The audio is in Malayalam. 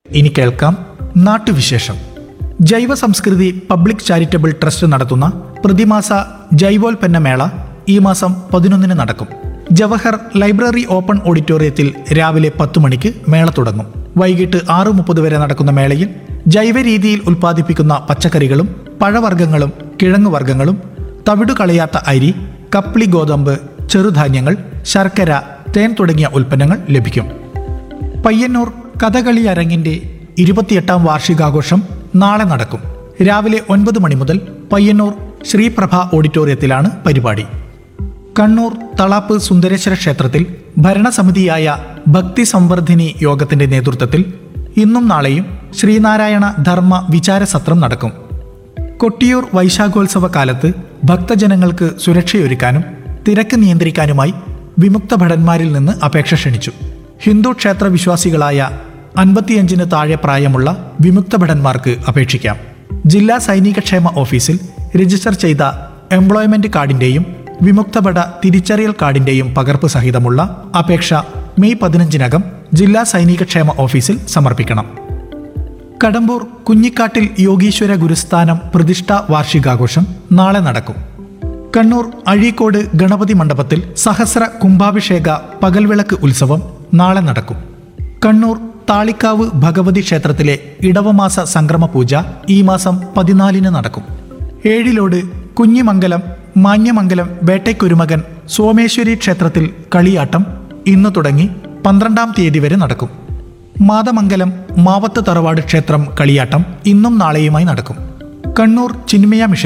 ഇനി കേൾക്കാം നാട്ടുവിശേഷം ജൈവ സംസ്കൃതി പബ്ലിക് ചാരിറ്റബിൾ ട്രസ്റ്റ് നടത്തുന്ന പ്രതിമാസ ജൈവോൽപ്പന്ന മേള ഈ മാസം പതിനൊന്നിന് നടക്കും ജവഹർ ലൈബ്രറി ഓപ്പൺ ഓഡിറ്റോറിയത്തിൽ രാവിലെ പത്ത് മണിക്ക് മേള തുടങ്ങും വൈകിട്ട് ആറ് മുപ്പത് വരെ നടക്കുന്ന മേളയിൽ ജൈവ രീതിയിൽ ഉൽപ്പാദിപ്പിക്കുന്ന പച്ചക്കറികളും പഴവർഗ്ഗങ്ങളും കിഴങ്ങുവർഗ്ഗങ്ങളും തവിടു കളയാത്ത അരി കപ്ലി ഗോതമ്പ് ചെറുധാന്യങ്ങൾ ശർക്കര തേൻ തുടങ്ങിയ ഉൽപ്പന്നങ്ങൾ ലഭിക്കും പയ്യന്നൂർ കഥകളി അരങ്ങിന്റെ ഇരുപത്തിയെട്ടാം വാർഷികാഘോഷം നാളെ നടക്കും രാവിലെ ഒൻപത് മണി മുതൽ പയ്യന്നൂർ ശ്രീപ്രഭ ഓഡിറ്റോറിയത്തിലാണ് പരിപാടി കണ്ണൂർ തളാപ്പ് സുന്ദരേശ്വര ക്ഷേത്രത്തിൽ ഭരണസമിതിയായ ഭക്തി സംവർദ്ധിനി യോഗത്തിന്റെ നേതൃത്വത്തിൽ ഇന്നും നാളെയും ശ്രീനാരായണ ധർമ്മ വിചാരസത്രം നടക്കും കൊട്ടിയൂർ വൈശാഖോത്സവ കാലത്ത് ഭക്തജനങ്ങൾക്ക് സുരക്ഷയൊരുക്കാനും തിരക്ക് നിയന്ത്രിക്കാനുമായി വിമുക്ത ഭടന്മാരിൽ നിന്ന് അപേക്ഷ ക്ഷണിച്ചു ഹിന്ദു ക്ഷേത്ര വിശ്വാസികളായ അൻപത്തിയഞ്ചിന് താഴെ പ്രായമുള്ള വിമുക്ത ഭടന്മാർക്ക് അപേക്ഷിക്കാം ജില്ലാ സൈനികക്ഷേമ ഓഫീസിൽ രജിസ്റ്റർ ചെയ്ത എംപ്ലോയ്മെന്റ് കാർഡിന്റെയും വിമുക്തഭട തിരിച്ചറിയൽ കാർഡിന്റെയും പകർപ്പ് സഹിതമുള്ള അപേക്ഷ മെയ് പതിനഞ്ചിനകം ജില്ലാ സൈനികക്ഷേമ ഓഫീസിൽ സമർപ്പിക്കണം കടമ്പൂർ കുഞ്ഞിക്കാട്ടിൽ യോഗീശ്വര ഗുരുസ്ഥാനം പ്രതിഷ്ഠാ വാർഷികാഘോഷം നാളെ നടക്കും കണ്ണൂർ അഴീക്കോട് ഗണപതി മണ്ഡപത്തിൽ സഹസ്ര കുംഭാഭിഷേക പകൽവിളക്ക് ഉത്സവം നാളെ നടക്കും കണ്ണൂർ താളിക്കാവ് ഭഗവതി ക്ഷേത്രത്തിലെ ഇടവമാസ സംക്രമ പൂജ ഈ മാസം പതിനാലിന് നടക്കും ഏഴിലോട് കുഞ്ഞിമംഗലം മാന്യമംഗലം വേട്ടയ്ക്കൊരുമകൻ സോമേശ്വരി ക്ഷേത്രത്തിൽ കളിയാട്ടം ഇന്ന് തുടങ്ങി പന്ത്രണ്ടാം തീയതി വരെ നടക്കും മാതമംഗലം മാവത്ത് തറവാട് ക്ഷേത്രം കളിയാട്ടം ഇന്നും നാളെയുമായി നടക്കും കണ്ണൂർ ചിന്മയ മിഷൻ